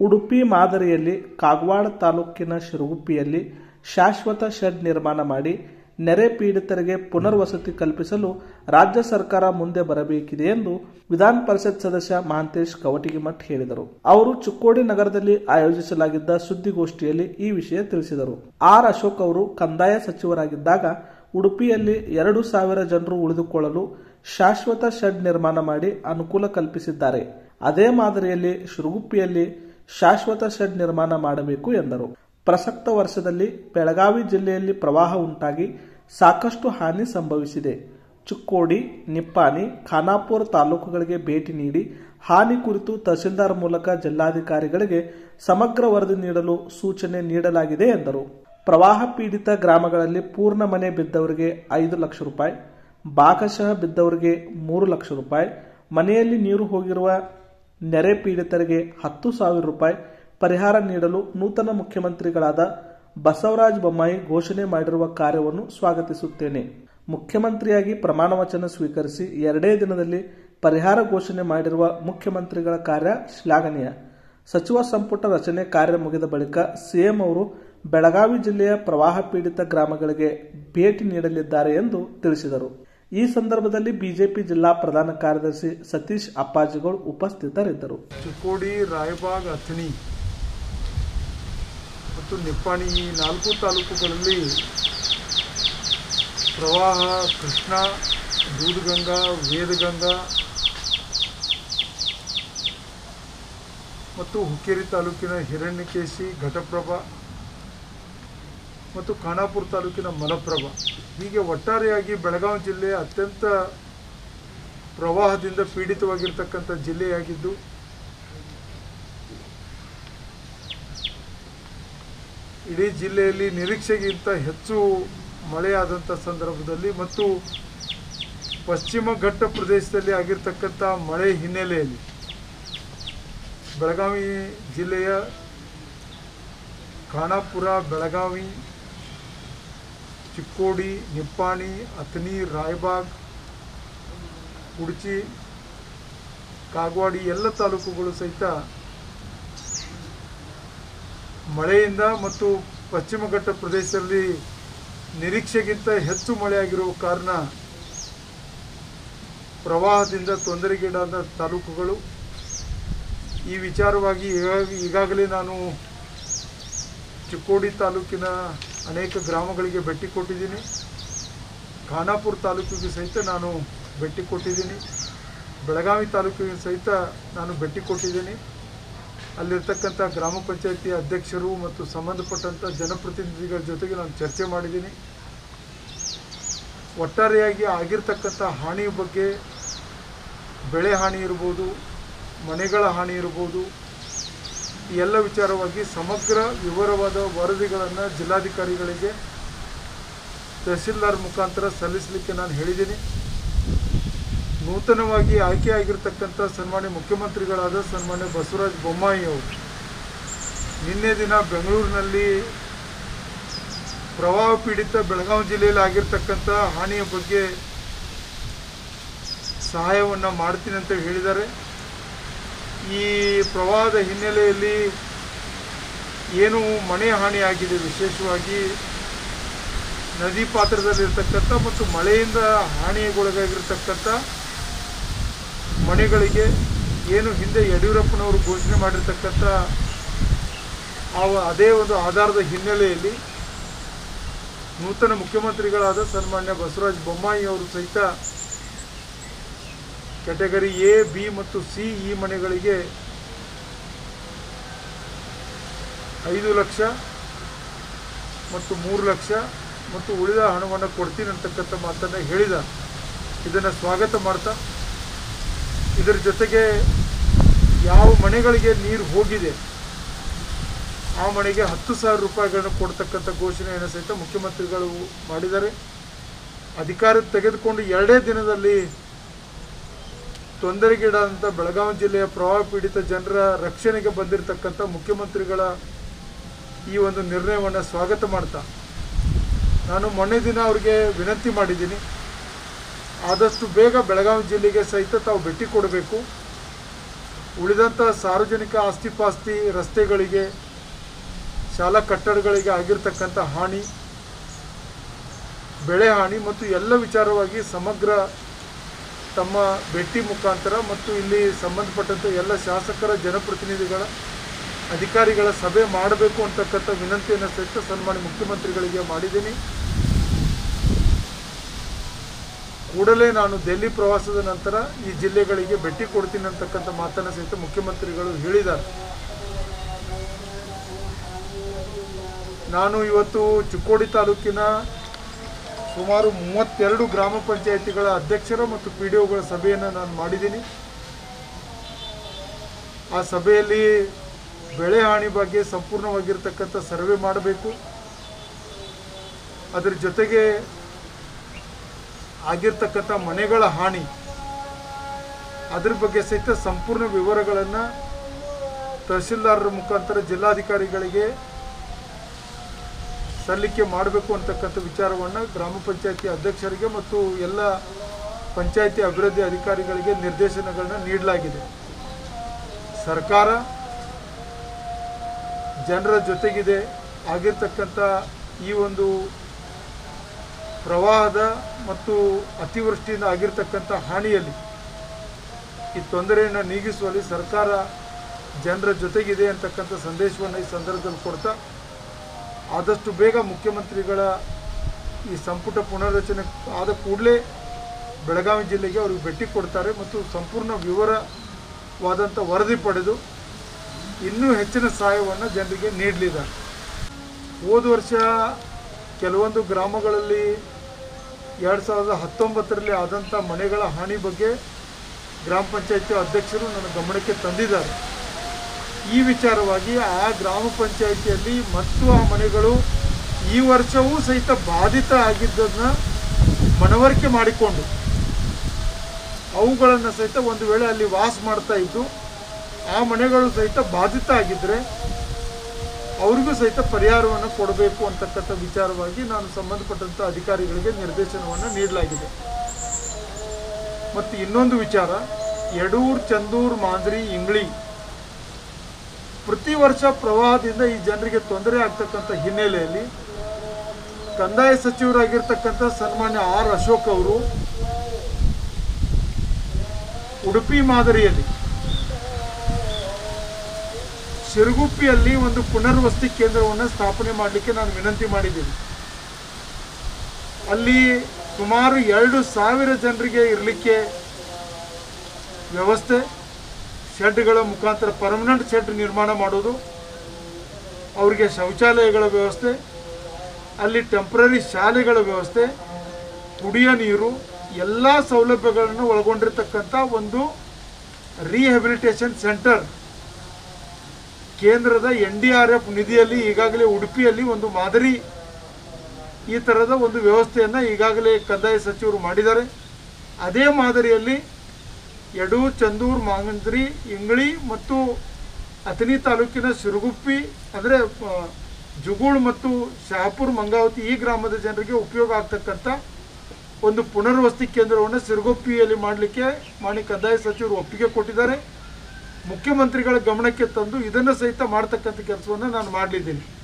ಉಡುಪಿ ಮಾದರಿಯಲ್ಲಿ ಕಾಗವಾಡ ತಾಲೂಕಿನ ಶಿರುಗುಪ್ಪಿಯಲ್ಲಿ ಶಾಶ್ವತ ಶೆಡ್ ನಿರ್ಮಾಣ ಮಾಡಿ ನೆರೆ ಪೀಡಿತರಿಗೆ ಪುನರ್ವಸತಿ ಕಲ್ಪಿಸಲು ರಾಜ್ಯ ಸರ್ಕಾರ ಮುಂದೆ ಬರಬೇಕಿದೆ ಎಂದು ವಿಧಾನ ಪರಿಷತ್ ಸದಸ್ಯ ಮಹಾಂತೇಶ್ ಕವಟಿಗಿಮಠ್ ಹೇಳಿದರು ಅವರು ಚಿಕ್ಕೋಡಿ ನಗರದಲ್ಲಿ ಆಯೋಜಿಸಲಾಗಿದ್ದ ಸುದ್ದಿಗೋಷ್ಠಿಯಲ್ಲಿ ಈ ವಿಷಯ ತಿಳಿಸಿದರು ಆರ್ ಅಶೋಕ್ ಅವರು ಕಂದಾಯ ಸಚಿವರಾಗಿದ್ದಾಗ ಉಡುಪಿಯಲ್ಲಿ ಎರಡು ಸಾವಿರ ಜನರು ಉಳಿದುಕೊಳ್ಳಲು ಶಾಶ್ವತ ಶೆಡ್ ನಿರ್ಮಾಣ ಮಾಡಿ ಅನುಕೂಲ ಕಲ್ಪಿಸಿದ್ದಾರೆ ಅದೇ ಮಾದರಿಯಲ್ಲಿ ಶಿರುಗುಪ್ಪಿಯಲ್ಲಿ ಶಾಶ್ವತ ಶೆಡ್ ನಿರ್ಮಾಣ ಮಾಡಬೇಕು ಎಂದರು ಪ್ರಸಕ್ತ ವರ್ಷದಲ್ಲಿ ಬೆಳಗಾವಿ ಜಿಲ್ಲೆಯಲ್ಲಿ ಪ್ರವಾಹ ಉಂಟಾಗಿ ಸಾಕಷ್ಟು ಹಾನಿ ಸಂಭವಿಸಿದೆ ಚಿಕ್ಕೋಡಿ ನಿಪ್ಪಾಣಿ ಖಾನಾಪುರ ತಾಲೂಕುಗಳಿಗೆ ಭೇಟಿ ನೀಡಿ ಹಾನಿ ಕುರಿತು ತಹಸೀಲ್ದಾರ್ ಮೂಲಕ ಜಿಲ್ಲಾಧಿಕಾರಿಗಳಿಗೆ ಸಮಗ್ರ ವರದಿ ನೀಡಲು ಸೂಚನೆ ನೀಡಲಾಗಿದೆ ಎಂದರು ಪ್ರವಾಹ ಪೀಡಿತ ಗ್ರಾಮಗಳಲ್ಲಿ ಪೂರ್ಣ ಮನೆ ಬಿದ್ದವರಿಗೆ ಐದು ಲಕ್ಷ ರೂಪಾಯಿ ಭಾಗಶಃ ಬಿದ್ದವರಿಗೆ ಮೂರು ಲಕ್ಷ ರೂಪಾಯಿ ಮನೆಯಲ್ಲಿ ನೀರು ಹೋಗಿರುವ ನೆರೆ ಪೀಡಿತರಿಗೆ ಹತ್ತು ಸಾವಿರ ರೂಪಾಯಿ ಪರಿಹಾರ ನೀಡಲು ನೂತನ ಮುಖ್ಯಮಂತ್ರಿಗಳಾದ ಬಸವರಾಜ ಬೊಮ್ಮಾಯಿ ಘೋಷಣೆ ಮಾಡಿರುವ ಕಾರ್ಯವನ್ನು ಸ್ವಾಗತಿಸುತ್ತೇನೆ ಮುಖ್ಯಮಂತ್ರಿಯಾಗಿ ಪ್ರಮಾಣ ವಚನ ಸ್ವೀಕರಿಸಿ ಎರಡೇ ದಿನದಲ್ಲಿ ಪರಿಹಾರ ಘೋಷಣೆ ಮಾಡಿರುವ ಮುಖ್ಯಮಂತ್ರಿಗಳ ಕಾರ್ಯ ಶ್ಲಾಘನೀಯ ಸಚಿವ ಸಂಪುಟ ರಚನೆ ಕಾರ್ಯ ಮುಗಿದ ಬಳಿಕ ಸಿಎಂ ಅವರು ಬೆಳಗಾವಿ ಜಿಲ್ಲೆಯ ಪ್ರವಾಹ ಪೀಡಿತ ಗ್ರಾಮಗಳಿಗೆ ಭೇಟಿ ನೀಡಲಿದ್ದಾರೆ ಎಂದು ತಿಳಿಸಿದರು ಈ ಸಂದರ್ಭದಲ್ಲಿ ಬಿಜೆಪಿ ಜಿಲ್ಲಾ ಪ್ರಧಾನ ಕಾರ್ಯದರ್ಶಿ ಸತೀಶ್ ಅಪ್ಪಾಜಿಗಳು ಉಪಸ್ಥಿತರಿದ್ದರು ಚಿಕ್ಕೋಡಿ ರಾಯಬಾಗ್ ಅಥಣಿ ಮತ್ತು ನಿಪ್ಪಾಣಿ ಈ ನಾಲ್ಕು ತಾಲೂಕುಗಳಲ್ಲಿ ಪ್ರವಾಹ ಕೃಷ್ಣ ದೂದಗಂಗಾ ವೇದಗಂಗಾ ಮತ್ತು ಹುಕ್ಕೇರಿ ತಾಲೂಕಿನ ಹಿರಣ್ಯಕೇಶಿ ಘಟಪ್ರಭಾ ಮತ್ತು ಖಾನಾಪುರ ತಾಲೂಕಿನ ಮಲಪ್ರಭಾ ಹೀಗೆ ಒಟ್ಟಾರೆಯಾಗಿ ಬೆಳಗಾವಿ ಜಿಲ್ಲೆ ಅತ್ಯಂತ ಪ್ರವಾಹದಿಂದ ಪೀಡಿತವಾಗಿರ್ತಕ್ಕಂಥ ಜಿಲ್ಲೆಯಾಗಿದ್ದು ಇಡೀ ಜಿಲ್ಲೆಯಲ್ಲಿ ನಿರೀಕ್ಷೆಗಿಂತ ಹೆಚ್ಚು ಮಳೆಯಾದಂಥ ಸಂದರ್ಭದಲ್ಲಿ ಮತ್ತು ಪಶ್ಚಿಮ ಘಟ್ಟ ಪ್ರದೇಶದಲ್ಲಿ ಆಗಿರ್ತಕ್ಕಂಥ ಮಳೆ ಹಿನ್ನೆಲೆಯಲ್ಲಿ ಬೆಳಗಾವಿ ಜಿಲ್ಲೆಯ ಖಾನಾಪುರ ಬೆಳಗಾವಿ ಚಿಕ್ಕೋಡಿ ನಿಪ್ಪಾಣಿ ಅಥಣಿ ರಾಯಬಾಗ್ ಕುಡ್ಚಿ ಕಾಗವಾಡಿ ಎಲ್ಲ ತಾಲೂಕುಗಳು ಸಹಿತ ಮಳೆಯಿಂದ ಮತ್ತು ಪಶ್ಚಿಮ ಘಟ್ಟ ಪ್ರದೇಶದಲ್ಲಿ ನಿರೀಕ್ಷೆಗಿಂತ ಹೆಚ್ಚು ಮಳೆಯಾಗಿರುವ ಕಾರಣ ಪ್ರವಾಹದಿಂದ ತೊಂದರೆಗೀಡಾದ ತಾಲೂಕುಗಳು ಈ ವಿಚಾರವಾಗಿ ಈಗಾಗ- ಈಗಾಗಲೇ ನಾನು ಚಿಕ್ಕೋಡಿ ತಾಲೂಕಿನ ಅನೇಕ ಗ್ರಾಮಗಳಿಗೆ ಭೇಟಿ ಕೊಟ್ಟಿದ್ದೀನಿ ಖಾನಾಪುರ ತಾಲೂಕಿಗೆ ಸಹಿತ ನಾನು ಭೇಟಿ ಕೊಟ್ಟಿದ್ದೀನಿ ಬೆಳಗಾವಿ ತಾಲೂಕಿಗೆ ಸಹಿತ ನಾನು ಭೇಟಿ ಕೊಟ್ಟಿದ್ದೀನಿ ಅಲ್ಲಿರ್ತಕ್ಕಂಥ ಗ್ರಾಮ ಪಂಚಾಯತಿ ಅಧ್ಯಕ್ಷರು ಮತ್ತು ಸಂಬಂಧಪಟ್ಟಂಥ ಜನಪ್ರತಿನಿಧಿಗಳ ಜೊತೆಗೆ ನಾನು ಚರ್ಚೆ ಮಾಡಿದ್ದೀನಿ ಒಟ್ಟಾರೆಯಾಗಿ ಆಗಿರ್ತಕ್ಕಂಥ ಹಾನಿ ಬಗ್ಗೆ ಬೆಳೆ ಹಾನಿ ಇರ್ಬೋದು ಮನೆಗಳ ಹಾನಿ ಇರ್ಬೋದು ಈ ಎಲ್ಲ ವಿಚಾರವಾಗಿ ಸಮಗ್ರ ವಿವರವಾದ ವರದಿಗಳನ್ನು ಜಿಲ್ಲಾಧಿಕಾರಿಗಳಿಗೆ ತಹಸೀಲ್ದಾರ್ ಮುಖಾಂತರ ಸಲ್ಲಿಸಲಿಕ್ಕೆ ನಾನು ಹೇಳಿದ್ದೀನಿ ನೂತನವಾಗಿ ಆಯ್ಕೆಯಾಗಿರ್ತಕ್ಕಂಥ ಸನ್ಮಾನ್ಯ ಮುಖ್ಯಮಂತ್ರಿಗಳಾದ ಸನ್ಮಾನ್ಯ ಬಸವರಾಜ ಬೊಮ್ಮಾಯಿ ಅವರು ನಿನ್ನೆ ದಿನ ಬೆಂಗಳೂರಿನಲ್ಲಿ ಪ್ರವಾಹ ಪೀಡಿತ ಬೆಳಗಾವಿ ಜಿಲ್ಲೆಯಲ್ಲಿ ಆಗಿರ್ತಕ್ಕಂಥ ಹಾನಿಯ ಬಗ್ಗೆ ಸಹಾಯವನ್ನು ಮಾಡ್ತೀನಿ ಅಂತ ಹೇಳಿದ್ದಾರೆ ಈ ಪ್ರವಾಹದ ಹಿನ್ನೆಲೆಯಲ್ಲಿ ಏನು ಮನೆ ಹಾನಿಯಾಗಿದೆ ವಿಶೇಷವಾಗಿ ನದಿ ಪಾತ್ರದಲ್ಲಿರ್ತಕ್ಕಂಥ ಮತ್ತು ಮಳೆಯಿಂದ ಹಾನಿಗೊಳಗಾಗಿರ್ತಕ್ಕಂಥ ಮನೆಗಳಿಗೆ ಏನು ಹಿಂದೆ ಯಡಿಯೂರಪ್ಪನವರು ಘೋಷಣೆ ಮಾಡಿರ್ತಕ್ಕಂಥ ಆ ಅದೇ ಒಂದು ಆಧಾರದ ಹಿನ್ನೆಲೆಯಲ್ಲಿ ನೂತನ ಮುಖ್ಯಮಂತ್ರಿಗಳಾದ ಸನ್ಮಾನ್ಯ ಬಸವರಾಜ ಬೊಮ್ಮಾಯಿ ಅವರು ಸಹಿತ ಕ್ಯಾಟಗರಿ ಎ ಬಿ ಮತ್ತು ಸಿ ಈ ಮನೆಗಳಿಗೆ ಐದು ಲಕ್ಷ ಮತ್ತು ಮೂರು ಲಕ್ಷ ಮತ್ತು ಉಳಿದ ಹಣವನ್ನು ಕೊಡ್ತೀನಿ ಅಂತಕ್ಕಂಥ ಮಾತನ್ನು ಹೇಳಿದ ಇದನ್ನು ಸ್ವಾಗತ ಮಾಡ್ತಾ ಇದರ ಜೊತೆಗೆ ಯಾವ ಮನೆಗಳಿಗೆ ನೀರು ಹೋಗಿದೆ ಆ ಮನೆಗೆ ಹತ್ತು ಸಾವಿರ ರೂಪಾಯಿಗಳನ್ನು ಕೊಡ್ತಕ್ಕಂಥ ಘೋಷಣೆಯನ್ನು ಸಹಿತ ಮುಖ್ಯಮಂತ್ರಿಗಳು ಮಾಡಿದ್ದಾರೆ ಅಧಿಕಾರ ತೆಗೆದುಕೊಂಡು ಎರಡೇ ದಿನದಲ್ಲಿ ತೊಂದರೆಗೀಡಾದಂಥ ಬೆಳಗಾವಿ ಜಿಲ್ಲೆಯ ಪ್ರವಾಹ ಪೀಡಿತ ಜನರ ರಕ್ಷಣೆಗೆ ಬಂದಿರತಕ್ಕಂಥ ಮುಖ್ಯಮಂತ್ರಿಗಳ ಈ ಒಂದು ನಿರ್ಣಯವನ್ನು ಸ್ವಾಗತ ಮಾಡ್ತಾ ನಾನು ಮೊನ್ನೆ ದಿನ ಅವರಿಗೆ ವಿನಂತಿ ಮಾಡಿದ್ದೀನಿ ಆದಷ್ಟು ಬೇಗ ಬೆಳಗಾವಿ ಜಿಲ್ಲೆಗೆ ಸಹಿತ ತಾವು ಭೇಟಿ ಕೊಡಬೇಕು ಉಳಿದಂಥ ಸಾರ್ವಜನಿಕ ಆಸ್ತಿಪಾಸ್ತಿ ರಸ್ತೆಗಳಿಗೆ ಶಾಲಾ ಕಟ್ಟಡಗಳಿಗೆ ಆಗಿರ್ತಕ್ಕಂಥ ಹಾನಿ ಬೆಳೆ ಹಾನಿ ಮತ್ತು ಎಲ್ಲ ವಿಚಾರವಾಗಿ ಸಮಗ್ರ ತಮ್ಮ ಭೇಟಿ ಮುಖಾಂತರ ಮತ್ತು ಇಲ್ಲಿ ಸಂಬಂಧಪಟ್ಟಂಥ ಎಲ್ಲ ಶಾಸಕರ ಜನಪ್ರತಿನಿಧಿಗಳ ಅಧಿಕಾರಿಗಳ ಸಭೆ ಮಾಡಬೇಕು ಅಂತಕ್ಕಂಥ ವಿನಂತಿಯನ್ನು ಸಹಿತ ಸನ್ಮಾನ್ಯ ಮುಖ್ಯಮಂತ್ರಿಗಳಿಗೆ ಮಾಡಿದ್ದೀನಿ ಕೂಡಲೇ ನಾನು ದೆಹಲಿ ಪ್ರವಾಸದ ನಂತರ ಈ ಜಿಲ್ಲೆಗಳಿಗೆ ಭೇಟಿ ಕೊಡ್ತೀನಿ ಅಂತಕ್ಕಂಥ ಮಾತನ್ನು ಸಹಿತ ಮುಖ್ಯಮಂತ್ರಿಗಳು ಹೇಳಿದ್ದಾರೆ ನಾನು ಇವತ್ತು ಚಿಕ್ಕೋಡಿ ತಾಲೂಕಿನ ಸುಮಾರು ಮೂವತ್ತೆರಡು ಗ್ರಾಮ ಪಂಚಾಯಿತಿಗಳ ಅಧ್ಯಕ್ಷರ ಮತ್ತು ಪಿ ಡಿ ಒಗಳ ಸಭೆಯನ್ನು ನಾನು ಮಾಡಿದ್ದೀನಿ ಆ ಸಭೆಯಲ್ಲಿ ಬೆಳೆ ಹಾನಿ ಬಗ್ಗೆ ಸಂಪೂರ್ಣವಾಗಿರ್ತಕ್ಕಂಥ ಸರ್ವೆ ಮಾಡಬೇಕು ಅದರ ಜೊತೆಗೆ ಆಗಿರ್ತಕ್ಕಂಥ ಮನೆಗಳ ಹಾನಿ ಅದ್ರ ಬಗ್ಗೆ ಸಹಿತ ಸಂಪೂರ್ಣ ವಿವರಗಳನ್ನು ತಹಶೀಲ್ದಾರರ ಮುಖಾಂತರ ಜಿಲ್ಲಾಧಿಕಾರಿಗಳಿಗೆ ಸಲ್ಲಿಕೆ ಮಾಡಬೇಕು ಅಂತಕ್ಕಂಥ ವಿಚಾರವನ್ನು ಗ್ರಾಮ ಪಂಚಾಯತಿ ಅಧ್ಯಕ್ಷರಿಗೆ ಮತ್ತು ಎಲ್ಲ ಪಂಚಾಯತಿ ಅಭಿವೃದ್ಧಿ ಅಧಿಕಾರಿಗಳಿಗೆ ನಿರ್ದೇಶನಗಳನ್ನ ನೀಡಲಾಗಿದೆ ಸರ್ಕಾರ ಜನರ ಜೊತೆಗಿದೆ ಆಗಿರ್ತಕ್ಕಂಥ ಈ ಒಂದು ಪ್ರವಾಹದ ಮತ್ತು ಅತಿವೃಷ್ಟಿಯಿಂದ ಆಗಿರ್ತಕ್ಕಂಥ ಹಾನಿಯಲ್ಲಿ ಈ ತೊಂದರೆಯನ್ನು ನೀಗಿಸುವಲ್ಲಿ ಸರ್ಕಾರ ಜನರ ಜೊತೆಗಿದೆ ಅಂತಕ್ಕಂಥ ಸಂದೇಶವನ್ನು ಈ ಸಂದರ್ಭದಲ್ಲಿ ಕೊಡ್ತಾ ಆದಷ್ಟು ಬೇಗ ಮುಖ್ಯಮಂತ್ರಿಗಳ ಈ ಸಂಪುಟ ಪುನರ್ರಚನೆ ಆದ ಕೂಡಲೇ ಬೆಳಗಾವಿ ಜಿಲ್ಲೆಗೆ ಅವ್ರಿಗೆ ಭೇಟಿ ಕೊಡ್ತಾರೆ ಮತ್ತು ಸಂಪೂರ್ಣ ವಿವರವಾದಂಥ ವರದಿ ಪಡೆದು ಇನ್ನೂ ಹೆಚ್ಚಿನ ಸಹಾಯವನ್ನು ಜನರಿಗೆ ನೀಡಲಿದ್ದಾರೆ ಹೋದ ವರ್ಷ ಕೆಲವೊಂದು ಗ್ರಾಮಗಳಲ್ಲಿ ಎರಡು ಸಾವಿರದ ಹತ್ತೊಂಬತ್ತರಲ್ಲಿ ಆದಂಥ ಮನೆಗಳ ಹಾನಿ ಬಗ್ಗೆ ಗ್ರಾಮ ಪಂಚಾಯತಿ ಅಧ್ಯಕ್ಷರು ನನ್ನ ಗಮನಕ್ಕೆ ತಂದಿದ್ದಾರೆ ಈ ವಿಚಾರವಾಗಿ ಆ ಗ್ರಾಮ ಪಂಚಾಯಿತಿಯಲ್ಲಿ ಮತ್ತು ಆ ಮನೆಗಳು ಈ ವರ್ಷವೂ ಸಹಿತ ಬಾಧಿತ ಆಗಿದ್ದನ್ನ ಮನವರಿಕೆ ಮಾಡಿಕೊಂಡು ಅವುಗಳನ್ನು ಸಹಿತ ಒಂದು ವೇಳೆ ಅಲ್ಲಿ ವಾಸ ಮಾಡ್ತಾ ಇದ್ದು ಆ ಮನೆಗಳು ಸಹಿತ ಬಾಧಿತ ಆಗಿದ್ದರೆ ಅವ್ರಿಗೂ ಸಹಿತ ಪರಿಹಾರವನ್ನು ಕೊಡಬೇಕು ಅಂತಕ್ಕಂಥ ವಿಚಾರವಾಗಿ ನಾನು ಸಂಬಂಧಪಟ್ಟಂಥ ಅಧಿಕಾರಿಗಳಿಗೆ ನಿರ್ದೇಶನವನ್ನು ನೀಡಲಾಗಿದೆ ಮತ್ತು ಇನ್ನೊಂದು ವಿಚಾರ ಯಡೂರ್ ಚಂದೂರ್ ಮಾಂಜ್ರಿ ಇಂಗ್ಳಿ ಪ್ರತಿ ವರ್ಷ ಪ್ರವಾಹದಿಂದ ಈ ಜನರಿಗೆ ತೊಂದರೆ ಆಗ್ತಕ್ಕಂಥ ಹಿನ್ನೆಲೆಯಲ್ಲಿ ಕಂದಾಯ ಸಚಿವರಾಗಿರ್ತಕ್ಕಂಥ ಸನ್ಮಾನ್ಯ ಆರ್ ಅಶೋಕ್ ಅವರು ಉಡುಪಿ ಮಾದರಿಯಲ್ಲಿ ಶಿರಗುಪ್ಪಿಯಲ್ಲಿ ಒಂದು ಪುನರ್ವಸತಿ ಕೇಂದ್ರವನ್ನು ಸ್ಥಾಪನೆ ಮಾಡಲಿಕ್ಕೆ ನಾನು ವಿನಂತಿ ಮಾಡಿದ್ದೀನಿ ಅಲ್ಲಿ ಸುಮಾರು ಎರಡು ಸಾವಿರ ಜನರಿಗೆ ಇರಲಿಕ್ಕೆ ವ್ಯವಸ್ಥೆ ಶೆಡ್ಗಳ ಮುಖಾಂತರ ಪರ್ಮನೆಂಟ್ ಶೆಡ್ ನಿರ್ಮಾಣ ಮಾಡೋದು ಅವರಿಗೆ ಶೌಚಾಲಯಗಳ ವ್ಯವಸ್ಥೆ ಅಲ್ಲಿ ಟೆಂಪ್ರರಿ ಶಾಲೆಗಳ ವ್ಯವಸ್ಥೆ ಕುಡಿಯ ನೀರು ಎಲ್ಲ ಸೌಲಭ್ಯಗಳನ್ನು ಒಳಗೊಂಡಿರ್ತಕ್ಕಂಥ ಒಂದು ರಿಹ್ಯಾಬಿಲಿಟೇಷನ್ ಸೆಂಟರ್ ಕೇಂದ್ರದ ಎನ್ ಡಿ ಆರ್ ಎಫ್ ನಿಧಿಯಲ್ಲಿ ಈಗಾಗಲೇ ಉಡುಪಿಯಲ್ಲಿ ಒಂದು ಮಾದರಿ ಈ ಥರದ ಒಂದು ವ್ಯವಸ್ಥೆಯನ್ನು ಈಗಾಗಲೇ ಕಂದಾಯ ಸಚಿವರು ಮಾಡಿದ್ದಾರೆ ಅದೇ ಮಾದರಿಯಲ್ಲಿ ಯಡು ಚಂದೂರ್ ಮಾಂಗಂದ್ರಿ ಇಂಗ್ಳಿ ಮತ್ತು ಅಥಣಿ ತಾಲೂಕಿನ ಸಿರುಗುಪ್ಪಿ ಅಂದರೆ ಜುಗೂಳ್ ಮತ್ತು ಶಹಾಪುರ್ ಮಂಗಾವತಿ ಈ ಗ್ರಾಮದ ಜನರಿಗೆ ಉಪಯೋಗ ಆಗ್ತಕ್ಕಂಥ ಒಂದು ಪುನರ್ವಸತಿ ಕೇಂದ್ರವನ್ನು ಸಿರುಗುಪ್ಪಿಯಲ್ಲಿ ಮಾಡಲಿಕ್ಕೆ ಮಾನ್ಯ ಕಂದಾಯ ಸಚಿವರು ಒಪ್ಪಿಗೆ ಕೊಟ್ಟಿದ್ದಾರೆ ಮುಖ್ಯಮಂತ್ರಿಗಳ ಗಮನಕ್ಕೆ ತಂದು ಇದನ್ನು ಸಹಿತ ಮಾಡ್ತಕ್ಕಂಥ ಕೆಲಸವನ್ನು ನಾನು ಮಾಡಲಿದ್ದೀನಿ